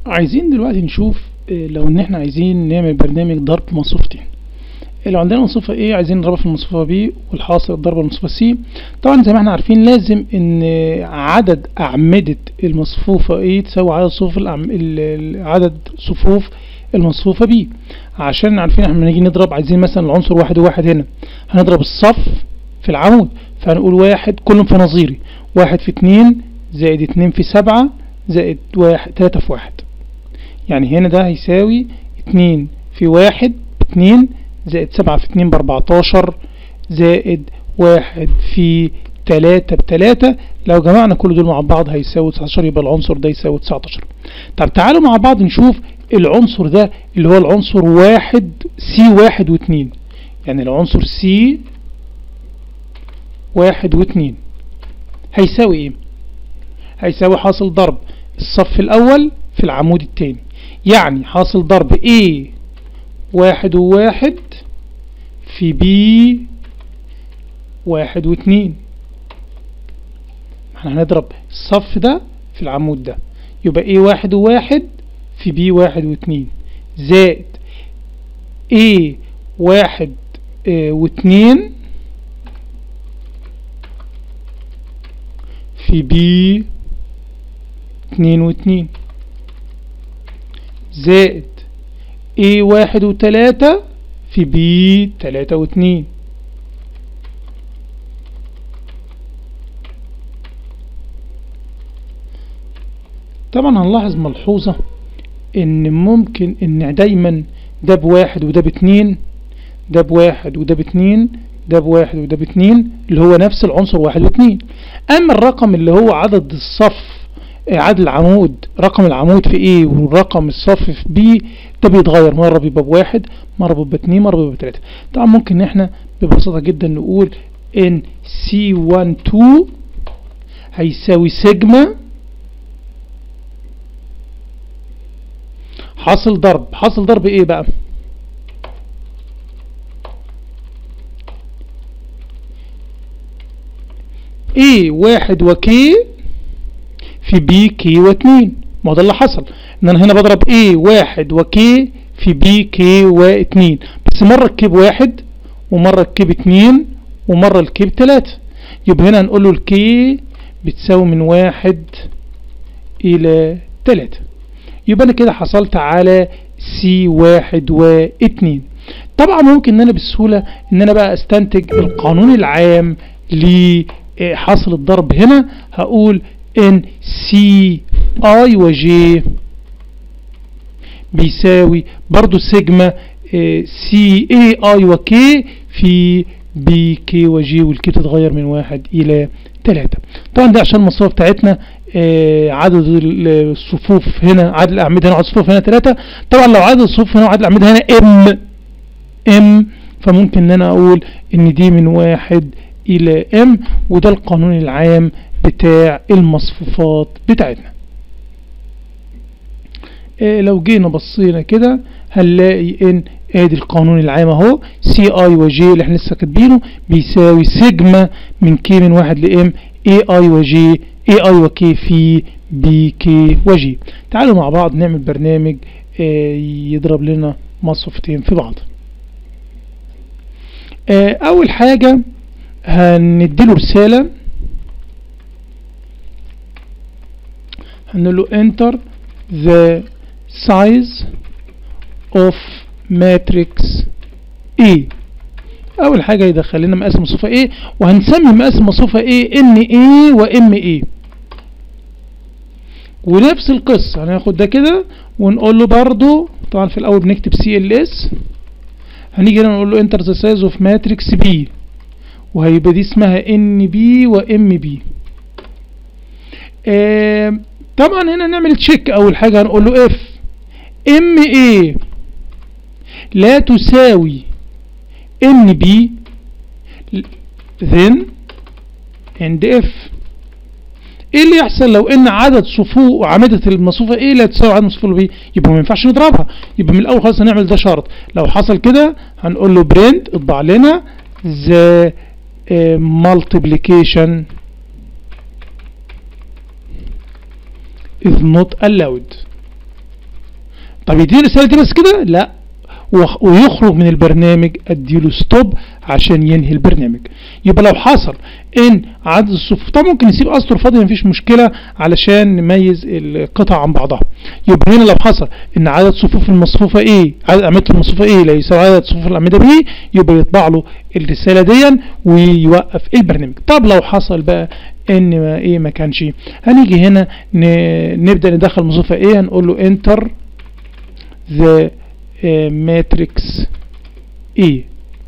عايزين دلوقتي نشوف آه، لو ان احنا عايزين نعمل برنامج ضرب مصفوفتين لو عندنا مصفوفة A عايزين نضربها في المصفوفة B والحاصل الضرب المصفوفة C طبعا زي ما احنا عارفين لازم ان عدد أعمدة المصفوفة A تساوي عدد صفوف الأعم... ال- ال- عدد صفوف المصفوفة B عشان عارفين احنا لما نيجي نضرب عايزين مثلا العنصر واحد وواحد هنا هنضرب الصف في العمود فهنقول واحد كلهم في نظيري واحد في اتنين زائد اتنين في سبعة زائد واحد تلاتة في واحد يعني هنا ده هيساوي اتنين في واحد اتنين زائد سبعة في اتنين باربعتاشر زائد واحد في تلاتة بتلاتة لو جمعنا كل دول مع بعض هيساوي 19 يبقى العنصر ده يساوي 19 طب تعالوا مع بعض نشوف العنصر ده اللي هو العنصر واحد سي واحد واتنين يعني العنصر سي واحد واتنين هيساوي ايه هيساوي حاصل ضرب الصف الاول في العمود التاني يعني حاصل ضرب A واحد وواحد في B واحد واتنين احنا هنضرب الصف ده في العمود ده يبقى A واحد وواحد في B واحد واتنين زائد A واحد اه واتنين في B اتنين واتنين زائد A واحد وتلاتة في B تلاتة واتنين طبعا هنلاحظ ملحوظة ان ممكن ان دايما ده بواحد وده باتنين ده بواحد وده باتنين ده بواحد وده باتنين اللي هو نفس العنصر واحد واتنين اما الرقم اللي هو عدد الصف عدد العمود رقم العمود في A والرقم الصف في B ده بيتغير مرة بيبقى بواحد مرة بيبقى اتنين مرة بيبقى تلاتة طبعا ممكن ان احنا ببساطة جدا نقول ان C12 هيساوي سيجما حاصل ضرب حاصل ضرب ايه بقى A واحد وكي في بي كي واتنين ما هو ده اللي حصل ان انا هنا بضرب A واحد وكي في بي كي واتنين بس مرة الكي بواحد ومرة الكي باتنين ومرة الكي بتلاتة يبقى هنا هنقول له الكي بتساوي من واحد الى تلاتة يبقى انا كده حصلت على سي واحد واتنين طبعا ممكن ان انا بسهولة ان انا بقى استنتج القانون العام لحاصل الضرب هنا هقول ان سي اي وجي بيساوي برضو سيجما سي اي اي وكي في بي كي وجي والكي تتغير من واحد الى تلاتة طبعا ده عشان المصفوفة بتاعتنا آه عدد الصفوف هنا عدد الاعمدة هنا عدد الصفوف هنا تلاتة طبعا لو عدد الصفوف هنا وعدد الاعمدة هنا ام ام فممكن ان انا اقول ان دي من واحد الى ام وده القانون العام بتاع المصفوفات بتاعتنا آه لو جينا بصينا كده هنلاقي ان ادي القانون العام اهو سي اي وجي اللي احنا لسه كاتبينه بيساوي سيجما من كي من واحد لام اي اي وجي اي اي وكي في بي كي وجي تعالوا مع بعض نعمل برنامج آه يضرب لنا مصفوفتين في بعض آه اول حاجة هنديله رسالة هنقول له enter the size of matrix A اول حاجة يدخل لنا مقاس المصفوفة A وهنسمي مقاس المصفوفة A ان A و ام A ونفس القصة هناخد ده كده ونقول له برضو طبعا في الاول بنكتب CLS هنيجي هنا نقول له enter the size of matrix B وهيبقى دي اسمها NB و MB آه طبعا هنا نعمل تشيك اول حاجة هنقول له if MA لا تساوي NB then and if ايه اللي يحصل لو ان عدد صفوف عمدة المصفوفة ايه لا تساوي عدد مصفوفة بي يبقى ما ينفعش نضربها يبقى من الاول خالص هنعمل ده شرط لو حصل كده هنقول له برنت اطبع لنا the uh, multiplication is not allowed طب يديني الرساله دي بس كده لا وخ- ويخرج من البرنامج اديله ستوب عشان ينهي البرنامج يبقى لو حصل ان عدد الصفوف طبعا ممكن نسيب اسطر فاضيه مفيش مشكله علشان نميز القطع عن بعضها يبقى هنا لو حصل ان عدد صفوف المصفوفه ايه عدد اعمده المصفوفه ايه لا يساوي عدد صفوف الاعمده بي يبقى يطبع له الرساله دي ويوقف البرنامج طب لو حصل بقى ان ما ايه ما كانش هنيجي هنا ن- نبدا ندخل مصفوفه ايه هنقول له انتر ذا ماتريكس ايه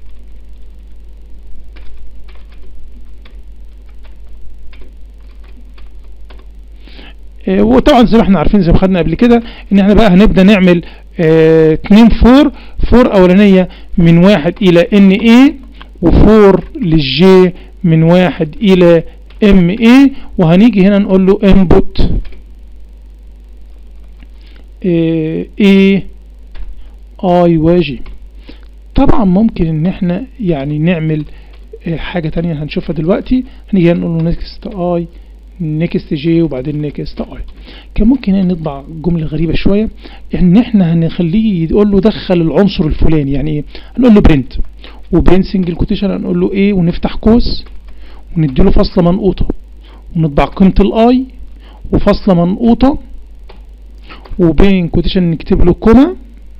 آه، وطبعا زي ما احنا عارفين زي ما خدنا قبل كده ان احنا بقى هنبدا نعمل اه اتنين فور فور اولانيه من واحد الى ان ايه وفور للجي من واحد الى ام ايه وهنيجي هنا نقول له انبوت ايه اي وجي طبعا ممكن ان احنا يعني نعمل آه، حاجة تانية هنشوفها دلوقتي هنيجي نقول له نيكست اي نيكست جي وبعدين نيكست اي كان ممكن هنا نطبع جملة غريبة شوية ان احنا هنخليه يقول له دخل العنصر الفلاني يعني ايه هنقول له برنت وبين سنجل كوتيشن هنقول له ايه ونفتح قوس ونديله فاصلة منقوطة ونطبع قيمة الاي وفاصلة منقوطة وبين كوتيشن نكتب له كوما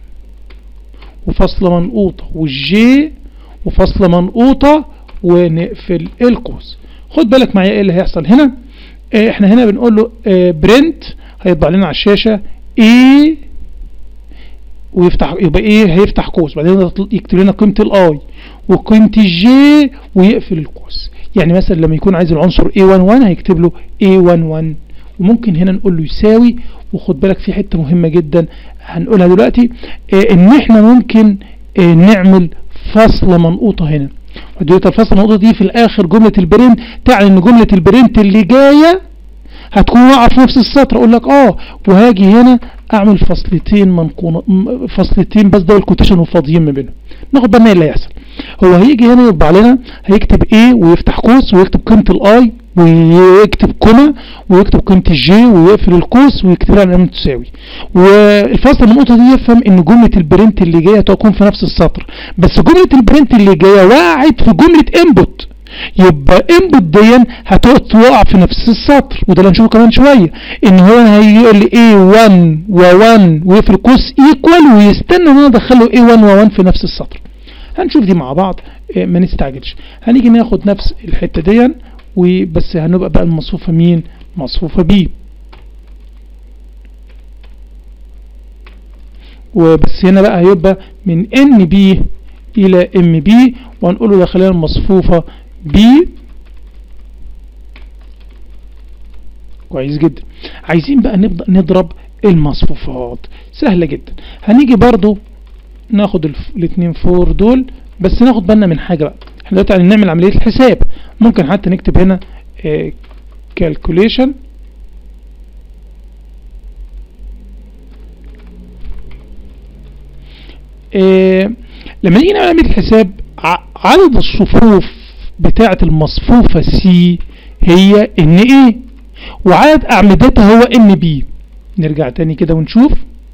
وفاصلة منقوطة والجي وفاصلة منقوطة ونقفل القوس خد بالك معايا ايه اللي هيحصل هنا اه احنا هنا بنقول له اه برنت هيطبع لنا على الشاشة ايه ويفتح يبقى ايه هيفتح قوس بعدين يكتب لنا قيمة الاي وقيمة الجي ويقفل القوس يعني مثلا لما يكون عايز العنصر A11 هيكتب له A11 وممكن هنا نقول له يساوي وخد بالك في حتة مهمة جدا هنقولها دلوقتي اه ان احنا ممكن اه نعمل فاصلة منقوطة هنا ودلوقتي الفاصلة المنقوطة دي في الاخر جملة البرنت تعني ان جملة البرنت اللي جاية هتكون واقعة في نفس السطر اقول لك اه وهاجي هنا اعمل فصلتين منقونة م- فصلتين بس دول كوتيشن وفاضيين ما بينهم ناخد بالنا ايه اللي هيحصل هو هيجي هنا يطبع لنا هيكتب ايه ويفتح قوس ويكتب قيمة الاي ويكتب كوما ويكتب قيمة الجي ويقفل القوس ويكتب لها علامة تساوي والفصل المنقطة دي يفهم ان جملة البرنت اللي جاية تكون في نفس السطر بس جملة البرنت اللي جاية وقعت في جملة انبوت يبقى انبوت دي هتقع في نفس السطر وده اللي هنشوفه كمان شويه ان هو هيقول لي A1 و1 ويقفل قوس ايكوال ويستنى ان انا ادخله A1 و1 في نفس السطر هنشوف دي مع بعض اه، ما نستعجلش هنيجي ناخد نفس الحته دي وبس هنبقى بقى المصفوفه مين مصفوفه بي وبس هنا بقى هيبقى من ان بي الى ام بي وهنقول له ده خلينا المصفوفه بي كويس جدا عايزين بقى نبدا نضرب المصفوفات سهله جدا هنيجي برضو ناخد الف- الاتنين فور دول بس ناخد بالنا من حاجه بقى احنا دلوقتي عايزين نعمل عمليه الحساب ممكن حتى نكتب هنا كالكوليشن آه، لما نيجي نعمل عملية الحساب ع- عدد الصفوف بتاعة المصفوفة سي هي ان ايه وعدد اعمدتها هو ان بي نرجع تاني كده ونشوف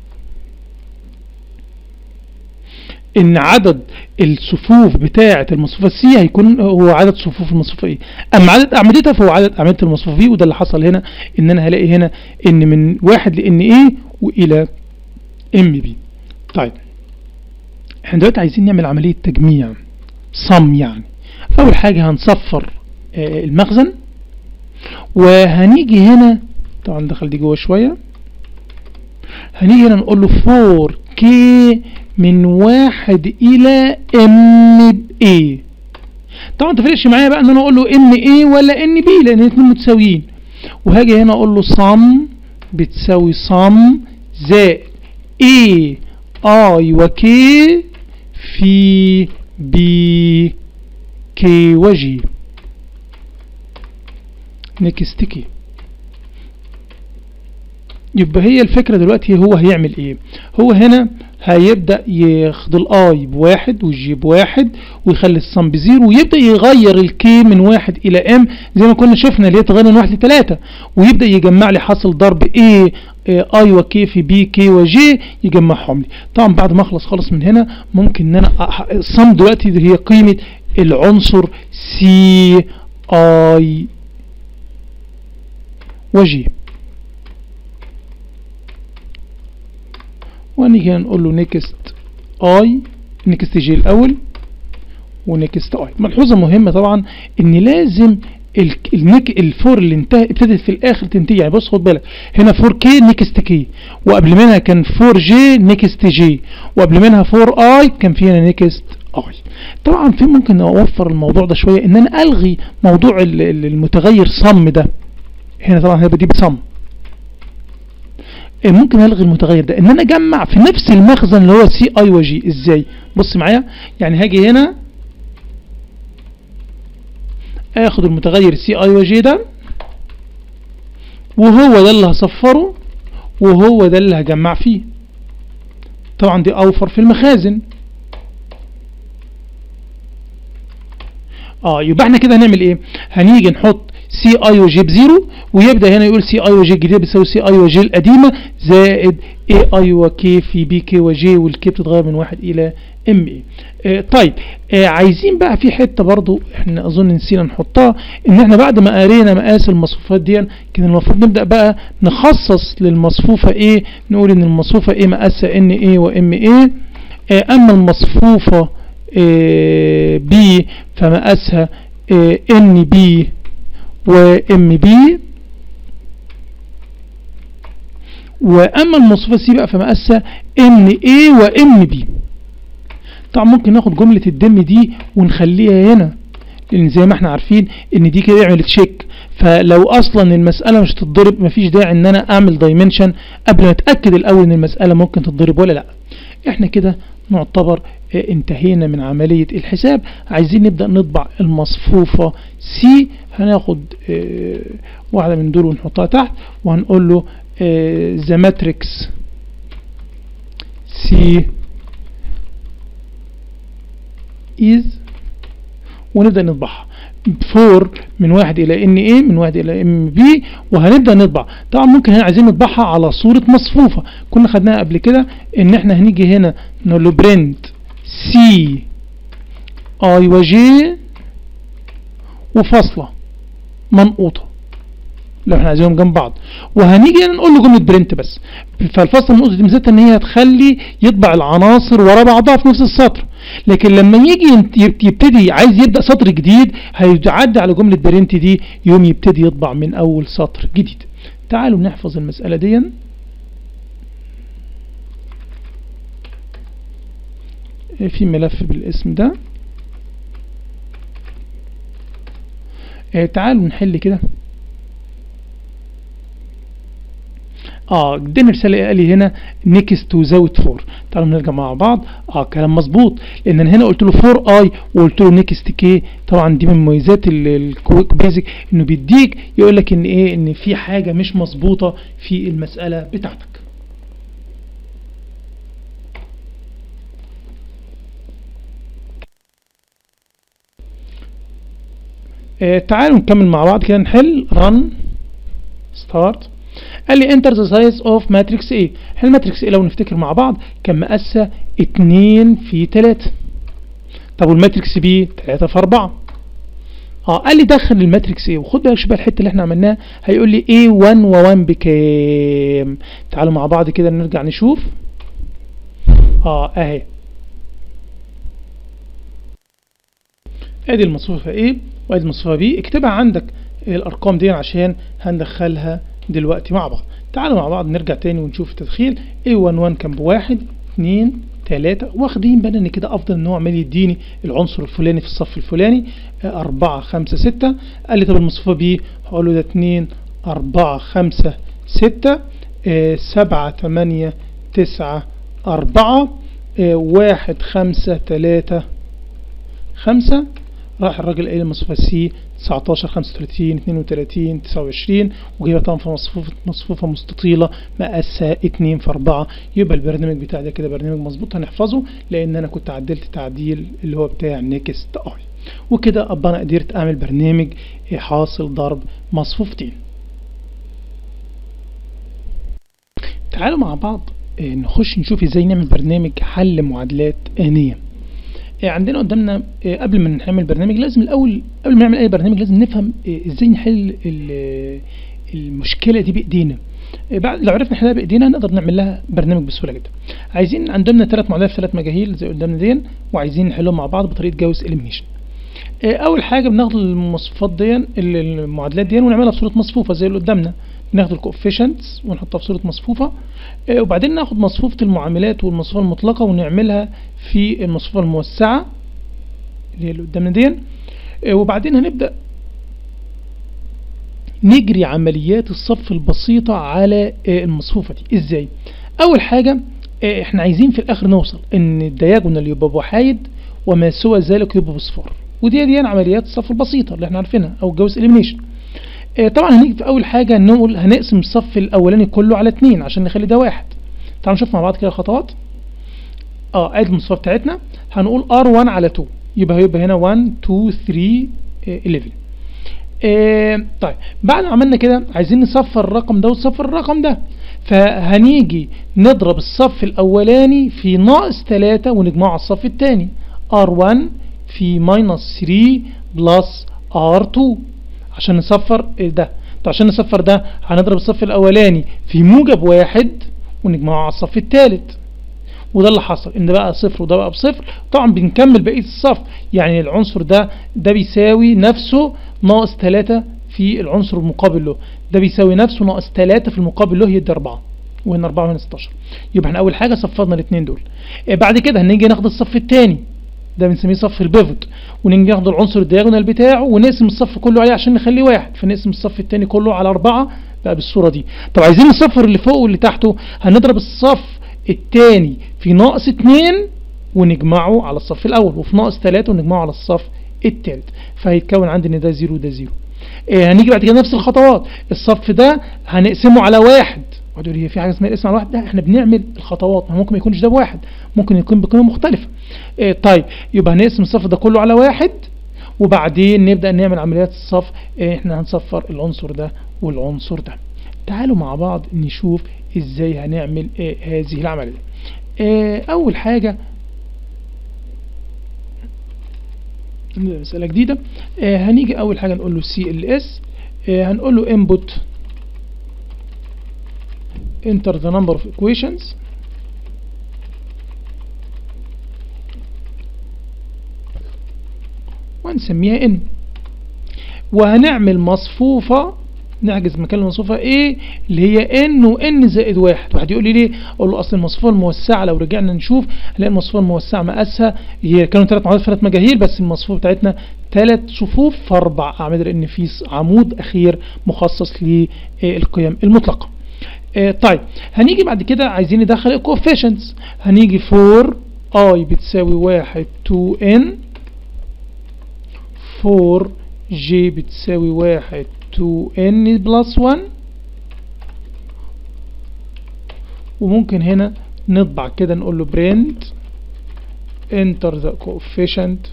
ان عدد الصفوف بتاعة المصفوفة سي هيكون هو عدد صفوف المصفوفة ايه اما عدد اعمدتها فهو عدد اعمدة المصفوفة بي وده اللي حصل هنا ان انا هلاقي هنا ان من واحد لان ايه والى ام بي طيب احنا دلوقتي عايزين نعمل عملية تجميع صم يعني فأول حاجة هنصفر آه، المخزن وهنيجي هنا طبعا دخل دي جوه شوية هنيجي هنا نقول له 4K من واحد إلى ام اي طبعا ما تفرقش معايا بقى ان انا اقول له ام اي ولا ان بي لان الاثنين متساويين وهاجي هنا اقول له صم بتساوي صم زائد اي اي وكي في بي كي وجي نكست كي يبقى هي الفكرة دلوقتي هو هيعمل ايه هو هنا هيبدأ ياخد الاي بواحد والجي بواحد ويخلي الصم بزيرو ويبدأ يغير الكي من واحد الى ام زي ما كنا شفنا اللي هي تغير من واحد لتلاتة ويبدأ يجمع لي حاصل ضرب ايه اي وكي في بي كي وجي يجمعهم لي طبعا بعد ما اخلص خالص من هنا ممكن ان انا الصم دلوقتي هي قيمة العنصر سي اي وجي ونيجي نقول له نيكست اي نيكست جي الاول ونيكست اي ملحوظه مهمه طبعا ان لازم النيك الفور اللي انتهى ابتدت في الاخر تنتهي يعني بص خد بالك هنا 4 كي نيكست كي وقبل منها كان 4 جي نيكست جي وقبل منها 4 اي كان في هنا نيكست اي طبعا في ممكن اوفر الموضوع ده شويه ان انا الغي موضوع المتغير صم ده هنا طبعا هيبقى دي بصم ممكن الغي المتغير ده ان انا اجمع في نفس المخزن اللي هو سي اي وجي ازاي بص معايا يعني هاجي هنا اخد المتغير سي اي وجي ده وهو ده اللي هصفره وهو ده اللي هجمع فيه طبعا دي اوفر في المخازن اه يبقى احنا كده هنعمل ايه هنيجي نحط سي اي وجي بزيرو ويبدا هنا يقول سي اي وجي الجديده بتساوي سي اي وجي القديمه زائد اي اي وكي في بي كي وجي والكي بتتغير من واحد الى ام اي آه طيب آه عايزين بقى في حته برضو احنا اظن نسينا نحطها ان احنا بعد ما قرينا مقاس المصفوفات دي كان المفروض نبدا بقى نخصص للمصفوفه ايه نقول ان المصفوفه ايه مقاسها ان ايه وام ايه آه اما المصفوفه بي فمقاسها ان بي وام بي واما المصفوفه سي بقى فمقاسها ان اي وام بي طبعا ممكن ناخد جمله الدم دي ونخليها هنا لان زي ما احنا عارفين ان دي كده يعمل تشيك فلو اصلا المساله مش تتضرب مفيش داعي ان انا اعمل دايمنشن قبل ما اتاكد الاول ان المساله ممكن تتضرب ولا لا احنا كده نعتبر انتهينا من عملية الحساب عايزين نبدأ نطبع المصفوفة سي هناخد اه واحدة من دول ونحطها تحت وهنقول له ذا ماتريكس سي is ونبدأ نطبعها 4 من واحد الى ان ايه من واحد الى ام بي وهنبدا نطبع طبعا ممكن هنا عايزين نطبعها على صوره مصفوفه كنا خدناها قبل كده ان احنا هنيجي هنا نقول له برنت سي اي وجي وفاصله منقوطه لو احنا عايزينهم جنب بعض وهنيجي هنا نقول له جمله برنت بس فالفاصله المنقوطه دي ميزتها ان هي هتخلي يطبع العناصر ورا بعضها في نفس السطر لكن لما يجي يبتدي عايز يبدا سطر جديد هيعدي على جمله برنت دي يوم يبتدي يطبع من اول سطر جديد تعالوا نحفظ المساله دي في ملف بالاسم ده تعالوا نحل كده اه اداني رساله قال لي هنا نيكست وزاوت 4 تعالوا نرجع مع بعض اه كلام مظبوط لان انا هنا قلت له 4 اي وقلت له نيكست كي طبعا دي من مميزات الكويك بيزك انه بيديك يقول لك ان ايه ان في حاجه مش مظبوطه في المساله بتاعتك آه تعالوا نكمل مع بعض كده نحل رن ستارت قال لي انتر ذا سايز اوف ماتريكس ايه احنا الماتريكس ايه لو نفتكر مع بعض كان مقاسها 2 في 3 طب والماتريكس بي 3 في 4 اه قال لي دخل الماتريكس ايه وخد بالك شوف الحته اللي احنا عملناها هيقول لي ايه 1 و1 بكام تعالوا مع بعض كده نرجع نشوف اه اهي ادي المصفوفه ايه وادي المصفوفه بي اكتبها عندك الارقام دي عشان هندخلها دلوقتي مع بعض تعالوا مع بعض نرجع تاني ونشوف التدخيل A11 كان بواحد اتنين تلاتة واخدين بالنا ان كده افضل ان هو عمال يديني العنصر الفلاني في الصف الفلاني اربعة خمسة ستة قال لي طب المصفوفة بي هقول له ده اتنين اربعة خمسة ستة اه سبعة تمانية تسعة اربعة اه واحد خمسة تلاتة خمسة راح الراجل قايل المصفوفة سي 19 35 32 29 وجايبها طبعا في مصفوفة مصفوفة مستطيلة مقاسها 2 في 4 يبقى البرنامج بتاعي ده كده برنامج مظبوط هنحفظه لان انا كنت عدلت تعديل اللي هو بتاع نيكست اي وكده ابقى انا قدرت اعمل برنامج حاصل ضرب مصفوفتين تعالوا مع بعض نخش نشوف ازاي نعمل برنامج حل معادلات آنية عندنا قدامنا قبل ما نعمل برنامج لازم الاول قبل ما نعمل اي برنامج لازم نفهم ازاي نحل المشكله دي بايدينا بعد لو عرفنا نحلها بايدينا نقدر نعمل لها برنامج بسهوله جدا عايزين عندنا ثلاث معادلات في ثلاث مجاهيل زي قدامنا دي وعايزين نحلهم مع بعض بطريقه جاوز اليمينيشن اول حاجه بناخد المصفوفات دي المعادلات دي ونعملها بصوره مصفوفه زي اللي قدامنا ناخد الكوفيشنتس ونحطها في صوره مصفوفه وبعدين ناخد مصفوفه المعاملات والمصفوفه المطلقه ونعملها في المصفوفه الموسعه اللي هي اللي قدامنا دي وبعدين هنبدا نجري عمليات الصف البسيطه على المصفوفه دي ازاي اول حاجه احنا عايزين في الاخر نوصل ان الدياجونال يبقى بوحايد وما سوى ذلك يبقى بصفار ودي دي عمليات الصف البسيطه اللي احنا عارفينها او الجوز اليمينيشن طبعا هنيجي في اول حاجه نقول هنقسم الصف الاولاني كله على اتنين عشان نخلي ده واحد تعالوا نشوف مع بعض كده الخطوات اه ادي المصفوفه بتاعتنا هنقول R1 على 2 يبقى هيبقى هنا 1 2 3 11 آه طيب بعد ما عملنا كده عايزين نصفر الرقم ده ونصفر الرقم ده فهنيجي نضرب الصف الاولاني في ناقص 3 ونجمعه على الصف الثاني R1 في ماينس 3 بلس R2 عشان نصفر ده طب عشان نصفر ده هنضرب الصف الاولاني في موجب واحد ونجمعه على الصف الثالث وده اللي حصل ان ده بقى صفر وده بقى بصفر طبعا بنكمل بقيه الصف يعني العنصر ده ده بيساوي نفسه ناقص 3 في العنصر المقابل له ده بيساوي نفسه ناقص 3 في المقابل له يدي 4 وهنا 4 وهنا 16 يبقى احنا اول حاجه صفرنا الاثنين دول بعد كده هنيجي ناخد الصف الثاني ده بنسميه صف البيفوت ونيجي ناخد العنصر الدياجونال بتاعه ونقسم الصف كله عليه عشان نخليه واحد فنقسم الصف الثاني كله على أربعة بقى بالصورة دي طب عايزين نصفر اللي فوق واللي تحته هنضرب الصف الثاني في ناقص 2 ونجمعه على الصف الأول وفي ناقص 3 ونجمعه على الصف الثالث فهيتكون عندي ان ده زيرو وده زيرو إيه هنيجي بعد كده نفس الخطوات الصف ده هنقسمه على واحد واحد يقول هي في حاجه اسمها الاسم على واحد ده احنا بنعمل الخطوات ما ممكن ما يكونش ده بواحد ممكن يكون بقيمه مختلفه إيه طيب يبقى هنقسم الصف ده كله على واحد وبعدين نبدا نعمل عمليات الصف إيه احنا هنصفر العنصر ده والعنصر ده تعالوا مع بعض نشوف ازاي هنعمل إيه هذه العمليه إيه اول حاجه مسألة جديدة آه هنيجي أول حاجة نقول له CLS آه هنقول له input enter the number of equations وهنسميها n وهنعمل مصفوفة نحجز مكان المصفوفة A اللي هي n و n زائد واحد واحد يقول لي ليه اقول له اصل المصفوفة الموسعة لو رجعنا نشوف هنلاقي المصفوفة الموسعة مقاسها هي كانوا ثلاث معادلات ثلاث مجاهيل بس المصفوفة بتاعتنا ثلاث صفوف في اربع اعمدة لان في عمود اخير مخصص للقيم المطلقة طيب هنيجي بعد كده عايزين ندخل الكوفيشنتس هنيجي 4 i بتساوي واحد 2 n 4 j بتساوي واحد 2n بلس 1 وممكن هنا نطبع كده نقول له print enter the coefficient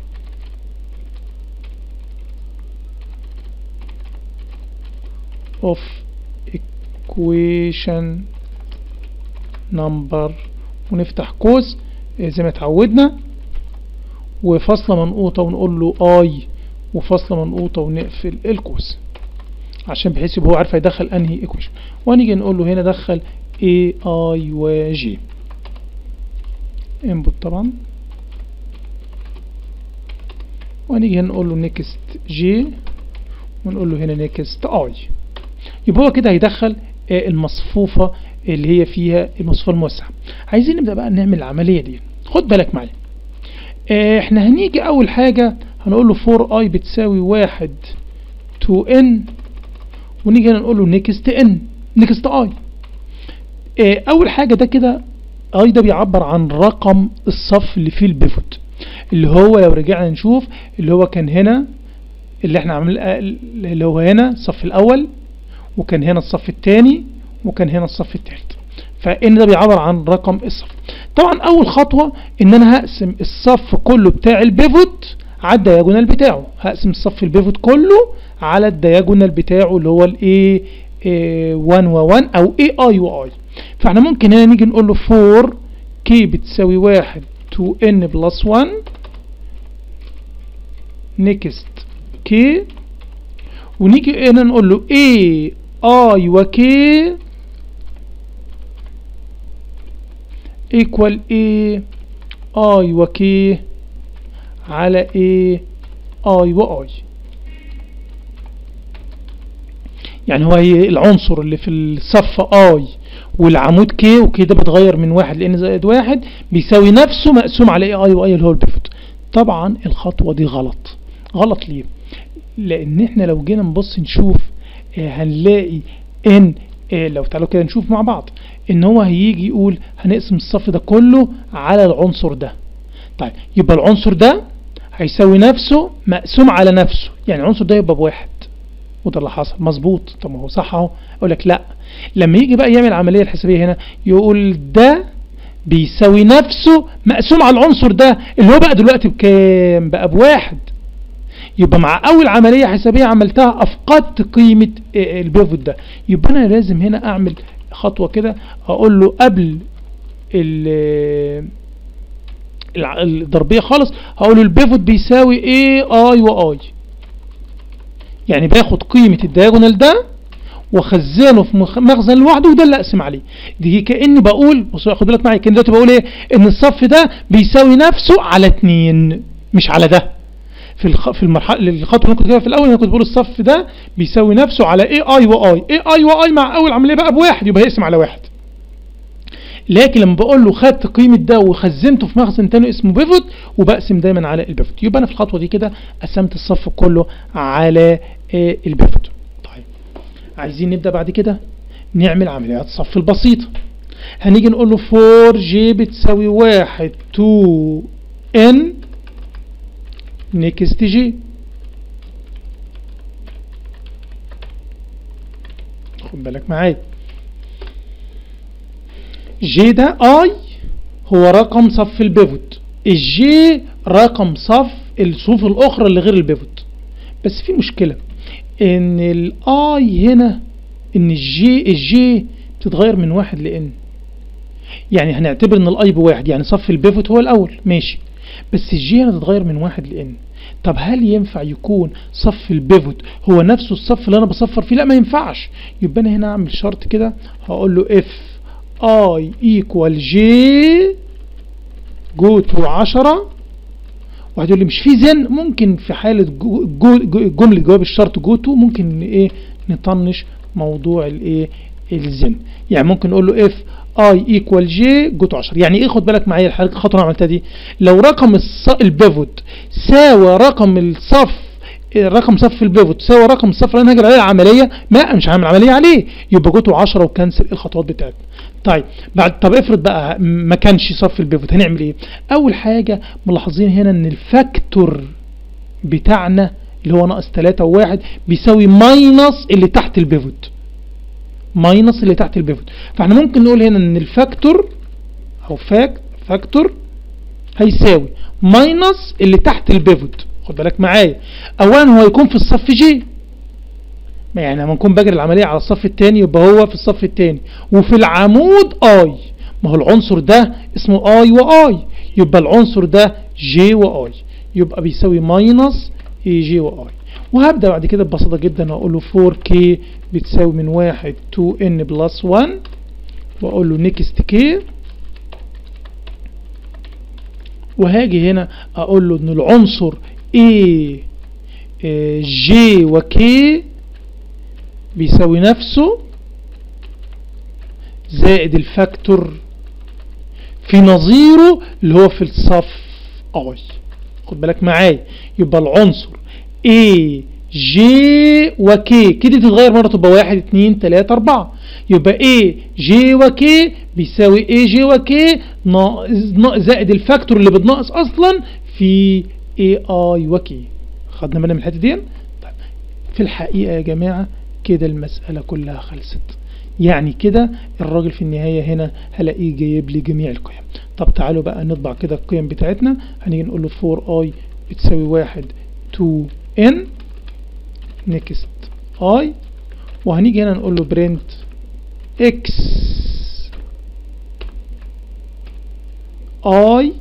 of equation number ونفتح قوس زي ما اتعودنا وفاصلة منقوطة ونقول له I وفاصلة منقوطة ونقفل القوس عشان بحيث يبقى هو عارف هيدخل انهي ايكويشن وهنيجي نقول له هنا دخل A I و G input طبعا وهنيجي هنا نقول له next J ونقول له هنا next I يبقى هو كده هيدخل المصفوفة اللي هي فيها المصفوفة الموسعة عايزين نبدأ بقى نعمل العملية دي خد بالك معايا احنا هنيجي اول حاجة هنقول له 4i بتساوي واحد 2n ونيجي هنا نقول له next n next i اول حاجة ده كده i ده بيعبر عن رقم الصف اللي فيه البيفوت اللي هو لو رجعنا نشوف اللي هو كان هنا اللي احنا عامل اللي هو هنا الصف الاول وكان هنا الصف الثاني وكان هنا الصف الثالث فان ده بيعبر عن رقم الصف طبعا اول خطوة ان انا هقسم الصف كله بتاع البيفوت على الدياجونال بتاعه هقسم الصف البيفوت كله على الدياجونال بتاعه اللي هو الايه 1 و 1 او اي اي و اي فاحنا ممكن هنا نيجي نقول له 4 كي بتساوي 1 2 ان بلس 1 نيكست كي ونيجي هنا نقول له اي اي وكي equal a i و k على a i و i يعني هو هي العنصر اللي في الصف i والعمود k وكده بتغير من واحد لان زائد واحد بيساوي نفسه مقسوم على a i و i اللي هو البيفوت طبعا الخطوة دي غلط غلط ليه لان احنا لو جينا نبص نشوف هنلاقي ان لو تعالوا كده نشوف مع بعض ان هو هيجي يقول هنقسم الصف ده كله على العنصر ده طيب يبقى العنصر ده هيساوي نفسه مقسوم على نفسه يعني العنصر ده يبقى بواحد وده اللي حصل مظبوط طب ما هو صح اهو اقول لك لا لما يجي بقى يعمل العمليه الحسابيه هنا يقول ده بيساوي نفسه مقسوم على العنصر ده اللي هو بقى دلوقتي بكام بقى بواحد يبقى مع اول عمليه حسابيه عملتها افقدت قيمه البيفوت ده يبقى انا لازم هنا اعمل خطوه كده اقول له قبل الضربيه خالص هقول له البيفوت بيساوي اي اي واي يعني باخد قيمه الدياجونال ده واخزنه في مخزن لوحده وده اللي اقسم عليه دي كاني بقول بص خد بالك معايا كان دلوقتي بقول ايه ان الصف ده بيساوي نفسه على اتنين مش على ده في الخ... في المرحله الخطوه اللي كنت كده في الاول انا كنت بقول الصف ده بيساوي نفسه على اي اي واي اي اي واي مع اول عمليه بقى بواحد يبقى هيقسم على واحد لكن لما بقول له خدت قيمه ده وخزنته في مخزن تاني اسمه بيفوت وبقسم دايما على البيفوت يبقى انا في الخطوه دي كده قسمت الصف كله على البيفوت طيب عايزين نبدا بعد كده نعمل عمليات الصف البسيطه هنيجي نقول له 4 جي بتساوي 1 2 ان نيكست جي خد بالك معايا جي ده اي هو رقم صف البيفوت الجي رقم صف الصفوف الاخرى اللي غير البيفوت بس في مشكلة ان الاي هنا ان الجي الجي بتتغير من واحد لان يعني هنعتبر ان الاي بواحد يعني صف البيفوت هو الاول ماشي بس الجي هنا تتغير من واحد لان طب هل ينفع يكون صف البيفوت هو نفسه الصف اللي انا بصفر فيه لا ما ينفعش يبقى انا هنا اعمل شرط كده هقول له اف اي ايكوال جي جو تو 10 واحد يقول لي مش في زن ممكن في حالة جو جو جملة جواب الشرط جو تو ممكن ايه نطنش موضوع الايه الزن يعني ممكن نقول له اف اي ايكوال جي جوت 10 يعني ايه خد بالك معايا الحركه الخطوه اللي عملتها دي لو رقم البيفوت ساوى رقم الصف رقم صف البيفوت ساوى رقم الصف اللي انا هاجر عليه العمليه ما مش هعمل عمليه عليه يبقى جوته 10 وكنسل الخطوات بتاعتنا طيب بعد طب افرض بقى ما كانش صف البيفوت هنعمل ايه اول حاجه ملاحظين هنا ان الفاكتور بتاعنا اللي هو ناقص 3 و1 بيساوي ماينس اللي تحت البيفوت ماينس اللي تحت البيفوت فاحنا ممكن نقول هنا ان الفاكتور او فاكت فاكتور هيساوي ماينس اللي تحت البيفوت خد بالك معايا اولا هو هيكون في الصف جي يعني لما نكون بجري العمليه على الصف الثاني يبقى هو في الصف الثاني وفي العمود اي ما هو العنصر ده اسمه اي واي يبقى العنصر ده جي واي يبقى بيساوي ماينس اي جي واي وهبدأ بعد كده ببساطة جدا أقول له 4K بتساوي من 1 2N بلس 1 وأقول له next K وهاجي هنا أقول له إن العنصر A J و K بيساوي نفسه زائد الفاكتور في نظيره اللي هو في الصف I خد بالك معايا يبقى العنصر A J و K كده تتغير مرة تبقى واحد اتنين تلاتة اربعة يبقى A J و K بيساوي A J و K زائد الفاكتور اللي بتناقص اصلا في اي اي وكي خدنا بالنا من الحته دي طيب في الحقيقه يا جماعه كده المساله كلها خلصت يعني كده الراجل في النهايه هنا هلاقيه جايب لي جميع القيم طب تعالوا بقى نطبع كده القيم بتاعتنا هنيجي نقول له 4 اي بتساوي 1 2 ان نيكست اي وهنيجي هنا نقول له برنت اكس اي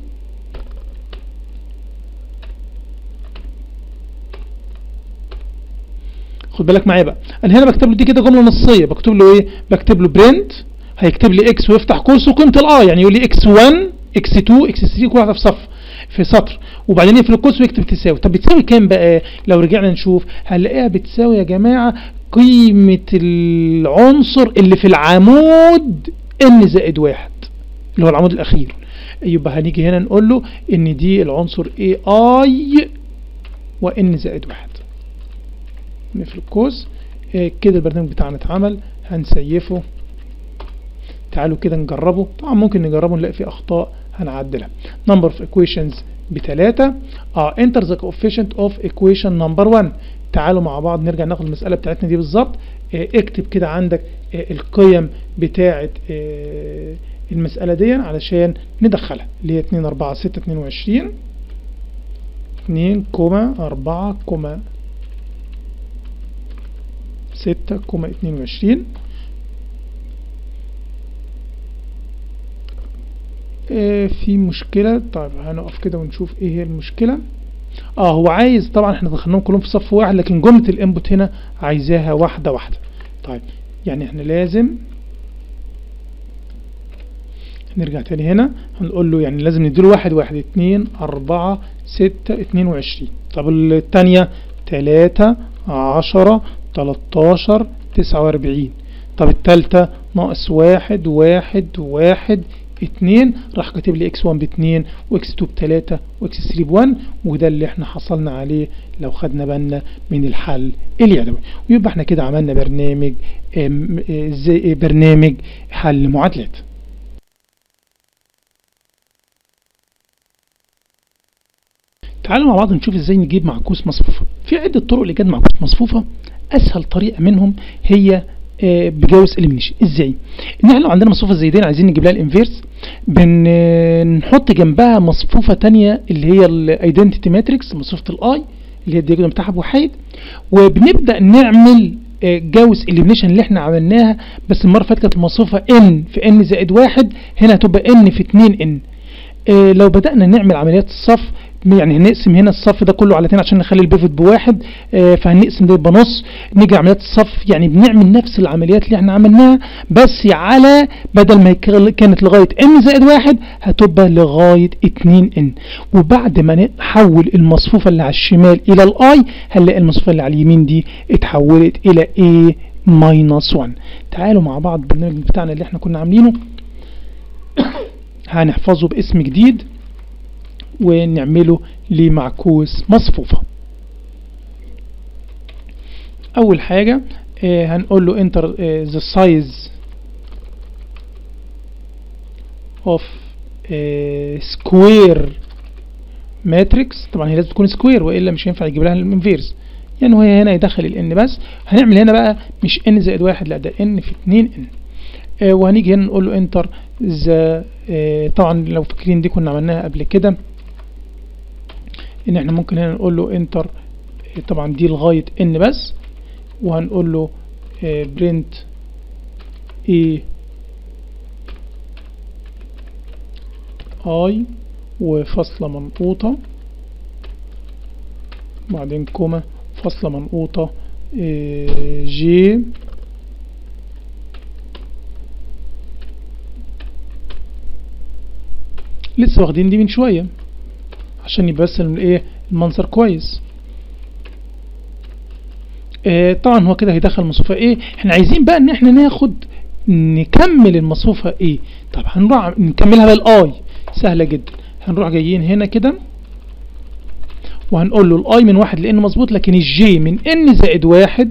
خد بالك معايا بقى انا هنا بكتب له دي كده جمله نصيه بكتب له ايه بكتب له برنت هيكتب لي اكس ويفتح قوس وقيمه الاي يعني يقول لي اكس 1 اكس 2 اكس 3 كل واحده في صف في سطر وبعدين يقفل القوس ويكتب تساوي طب بتساوي كام بقى لو رجعنا نشوف هنلاقيها بتساوي يا جماعه قيمه العنصر اللي في العمود ان زائد واحد اللي هو العمود الاخير يبقى هنيجي هنا نقول له ان دي العنصر اي اي وان زائد واحد نقفل القوس آه كده البرنامج بتاعنا اتعمل هنسيفه تعالوا كده نجربه طبعا ممكن نجربه نلاقي فيه اخطاء هنعدلها number of equations بتلاتة اه enter the coefficient of equation number 1 تعالوا مع بعض نرجع ناخد المسألة بتاعتنا دي بالظبط آه اكتب كده عندك آه القيم بتاعة آه المسألة دي علشان ندخلها اللي هي 2 4 6 22 2 كوما 4 كوما 6 كوما 22 آه في مشكلة طيب هنقف كده ونشوف ايه هي المشكلة اه هو عايز طبعا احنا دخلناهم كلهم في صف واحد لكن جملة الانبوت هنا عايزاها واحدة واحدة طيب يعني احنا لازم نرجع تاني هنا هنقول له يعني لازم نديله واحد واحد اتنين اربعة ستة اتنين وعشرين طب التانية تلاتة عشرة تلاتاشر تسعة واربعين طب التالتة ناقص واحد واحد واحد اتنين راح كاتب لي اكس 1 باتنين واكس 2 بتلاتة واكس 3 بوان وده اللي احنا حصلنا عليه لو خدنا بالنا من الحل اليدوي ويبقى احنا كده عملنا برنامج زي برنامج حل معادلات تعالوا مع بعض نشوف ازاي نجيب معكوس مصفوفة في عدة طرق لإيجاد معكوس مصفوفة اسهل طريقة منهم هي بجوز اليمينيشن ازاي ان احنا لو عندنا مصفوفه زي دي عايزين نجيب لها الانفيرس بنحط جنبها مصفوفه تانية اللي هي الايدنتيتي ماتريكس مصفوفه الاي اللي هي الدياجونال بتاعها بوحيد وبنبدا نعمل جوز اليمينيشن اللي احنا عملناها بس المره اللي فاتت كانت المصفوفه ان في ان زائد واحد هنا هتبقى ان في 2 ان اه لو بدأنا نعمل عمليات الصف يعني هنقسم هنا الصف ده كله على اتنين عشان نخلي البيفوت بواحد اه فهنقسم ده يبقى نص نيجي عمليات الصف يعني بنعمل نفس العمليات اللي احنا عملناها بس على بدل ما كانت لغاية ان زائد واحد هتبقى لغاية اتنين ان وبعد ما نحول المصفوفة اللي على الشمال الى الاي هنلاقي المصفوفة اللي على اليمين دي اتحولت الى a ماينس 1 تعالوا مع بعض البرنامج بتاعنا اللي احنا كنا عاملينه هنحفظه باسم جديد ونعمله لمعكوس مصفوفة اول حاجة آه هنقول له enter آه the size of آه square matrix طبعا هي لازم تكون سكوير والا مش هينفع يجيب لها الانفيرس يعني وهي هنا يدخل الان بس هنعمل هنا بقى مش ان زائد واحد لا ده ان في 2 ان آه وهنيجي هنا نقول له انتر ذا آه طبعا لو فاكرين دي كنا عملناها قبل كده ان احنا ممكن هنا نقول له انتر آه طبعا دي لغايه ان بس وهنقول له برنت اي اي وفاصله منقوطه بعدين كوما فاصله منقوطه جي لسه واخدين دي من شوية عشان يبقى بس الايه المنظر كويس آه طبعا هو كده هيدخل مصفوفة ايه احنا عايزين بقى ان احنا ناخد نكمل المصفوفة ايه طب هنروح نكملها بالاي سهلة جدا هنروح جايين هنا كده وهنقول له الاي من واحد لان مظبوط لكن الجي من ان زائد واحد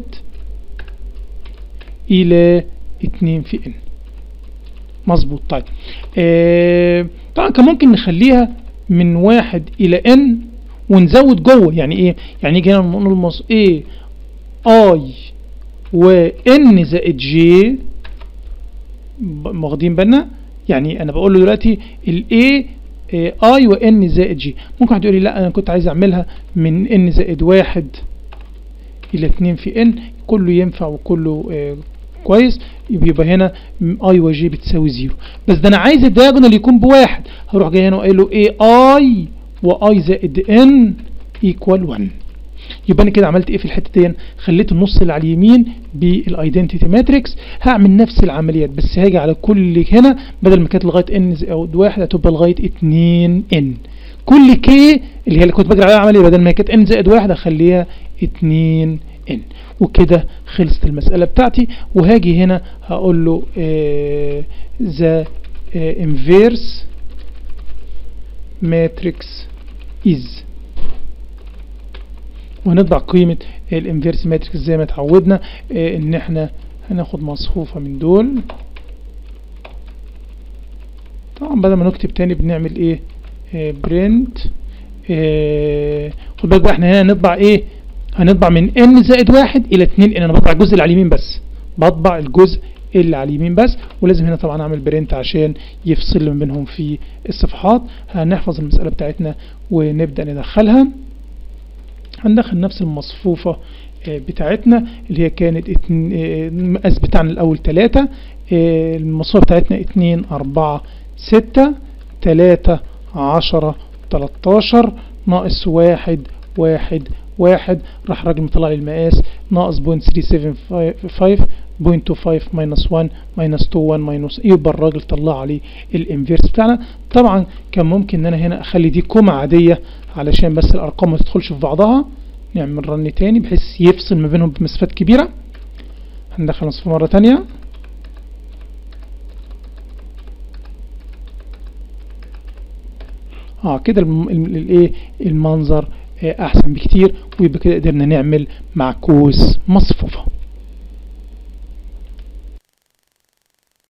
الى اتنين في ان مظبوط طيب آه طبعا كان ممكن نخليها من واحد الى ان ونزود جوه يعني ايه يعني يجي هنا نقول مص ايه اي وان زائد جي ب- واخدين بالنا يعني انا بقول له دلوقتي الاي اي وان زائد جي ممكن واحد يقول لي لا انا كنت عايز اعملها من ان زائد واحد الى اتنين في ان كله ينفع وكله آه كويس يبقى هنا اي وجي بتساوي زيرو بس ده انا عايز الدياجونال يكون بواحد هروح جاي هنا وقايل له ايه اي واي زائد ان ايكوال 1 يبقى انا كده عملت ايه في الحته دي خليت النص اللي على اليمين بالايدنتيتي ماتريكس هعمل نفس العمليات بس هاجي على كل هنا بدل ما كانت لغايه ان زائد واحد هتبقى لغايه 2 ان كل كي اللي هي اللي كنت بجري عليها عمليه بدل ما كانت ان زائد واحد اخليها 2 ان وكده خلصت المساله بتاعتي وهاجي هنا هقول له ذا انفيرس ماتريكس از وهنطبع قيمة الانفيرس ماتريكس زي ما اتعودنا اه ان احنا هناخد مصفوفة من دول طبعا بدل ما نكتب تاني بنعمل ايه اه برنت اه خد بالك بقى احنا هنا هنطبع ايه هنطبع من ان زائد واحد الى اتنين ان انا بطبع الجزء اللي على اليمين بس بطبع الجزء اللي على اليمين بس ولازم هنا طبعا اعمل برنت عشان يفصل ما بينهم في الصفحات هنحفظ المسألة بتاعتنا ونبدأ ندخلها هندخل نفس المصفوفة بتاعتنا اللي هي كانت المقاس بتاعنا الأول تلاتة المصفوفة بتاعتنا اتنين أربعة ستة تلاتة عشرة تلاتاشر ناقص واحد واحد واحد راح راجل مطلع لي المقاس ناقص بوينت ثري سيفن فايف بوينت تو فايف ماينس وان ماينس تو وان ماينس يبقى الراجل طلع لي الانفيرس بتاعنا طبعا كان ممكن ان انا هنا اخلي دي كومة عادية علشان بس الارقام ما تدخلش في بعضها نعمل رن تاني بحيث يفصل ما بينهم بمسافات كبيرة هندخل نصف مرة تانية اه كده الايه المنظر احسن بكتير ويبقى كده قدرنا نعمل معكوس مصفوفه